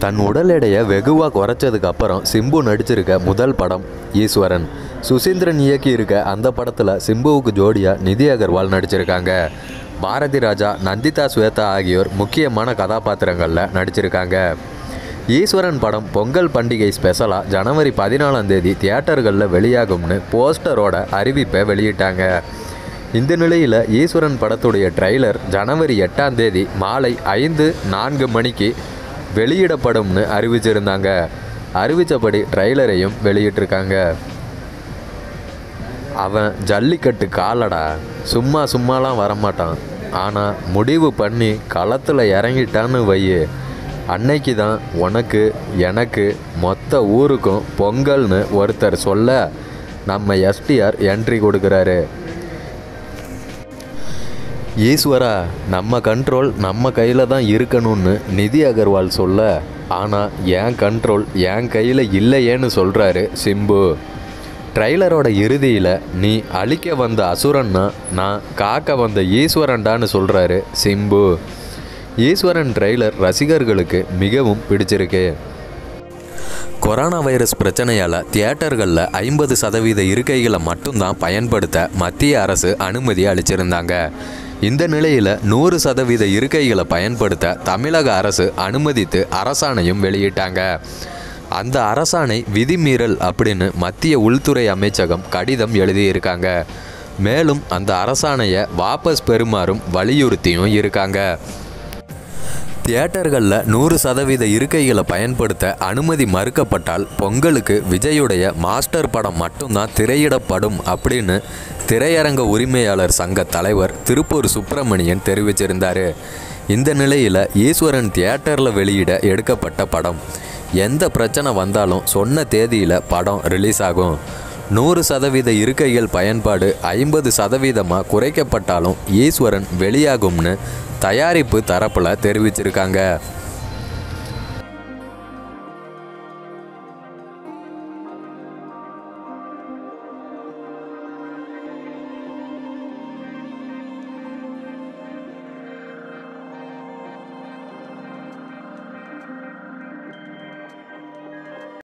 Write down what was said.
தன் உடல் எடையை வெகுவாக குறைச்சதுக்கு அப்புறம் சிம்பு நடிச்சிருக்க முதல் படம் ஈஸ்வரன் சுசீந்திரன் இயக்கி இருக்க அந்த படத்தில் சிம்புவுக்கு ஜோடியாக நிதி அகர்வால் நடிச்சிருக்காங்க பாரதி ராஜா நந்திதா ஸ்வேதா ஆகியோர் முக்கியமான கதாபாத்திரங்களில் நடிச்சிருக்காங்க ஈஸ்வரன் படம் பொங்கல் பண்டிகை ஸ்பெஷலாக ஜனவரி பதினாலாம் தேதி தியேட்டர்களில் வெளியாகும்னு போஸ்டரோட அறிவிப்பை வெளியிட்டாங்க இந்த நிலையில் ஈஸ்வரன் படத்துடைய ட்ரைலர் ஜனவரி எட்டாம் தேதி மாலை ஐந்து நான்கு மணிக்கு வெளியிடப்படும்னு அறிவிச்சிருந்தாங்க அறிவித்தபடி ட்ரைலரையும் வெளியிட்டிருக்காங்க அவன் ஜல்லிக்கட்டு காலடா சும்மா சும்மாலாம் வரமாட்டான் ஆனால் முடிவு பண்ணி களத்தில் இறங்கிட்டான்னு வையு அன்னைக்கு தான் உனக்கு எனக்கு மொத்த ஊருக்கும் பொங்கல்னு ஒருத்தர் சொல்ல நம்ம எஸ்டிஆர் என்ட்ரி கொடுக்குறாரு ஈஸ்வரா நம்ம கண்ட்ரோல் நம்ம கையில் தான் இருக்கணும்னு நிதி அகர்வால் சொல்ல ஆனால் என் கண்ட்ரோல் என் கையில் இல்லையேன்னு சொல்கிறாரு சிம்பு ட்ரைலரோட இறுதியில் நீ அழிக்க வந்த அசுரன்னா நான் காக்க வந்த ஈஸ்வரன்டான்னு சொல்கிறாரு சிம்பு ஈஸ்வரன் ட்ரெய்லர் ரசிகர்களுக்கு மிகவும் பிடிச்சிருக்கு கொரோனா வைரஸ் பிரச்சனையால் தியேட்டர்களில் ஐம்பது சதவீத இருக்கைகளை மட்டும்தான் பயன்படுத்த மத்திய அரசு அனுமதி அளிச்சிருந்தாங்க இந்த நிலையில் நூறு சதவீத இருக்கைகளை பயன்படுத்த தமிழக அரசு அனுமதித்து அரசாணையும் வெளியிட்டாங்க அந்த அரசாணை விதிமீறல் அப்படின்னு மத்திய உள்துறை அமைச்சகம் கடிதம் எழுதியிருக்காங்க மேலும் அந்த அரசாணையை வாபஸ் பெறுமாறும் வலியுறுத்தியும் இருக்காங்க தியேட்டர்களில் நூறு சதவீத இருக்கைகளை பயன்படுத்த அனுமதி மறுக்கப்பட்டால் பொங்கலுக்கு விஜயுடைய மாஸ்டர் படம் மட்டும்தான் திரையிடப்படும் அப்படின்னு திரையரங்க உரிமையாளர் சங்க தலைவர் திருப்பூர் சுப்பிரமணியன் தெரிவிச்சிருந்தார் இந்த நிலையில் ஈஸ்வரன் தியேட்டரில் வெளியிட எடுக்கப்பட்ட படம் எந்த பிரச்சனை வந்தாலும் சொன்ன தேதியில் படம் ரிலீஸ் ஆகும் நூறு சதவீத இருக்கைகள் பயன்பாடு ஐம்பது சதவீதமாக குறைக்கப்பட்டாலும் ஈஸ்வரன் வெளியாகும்னு தயாரிப்பு தரப்பில் தெரிவிச்சிருக்காங்க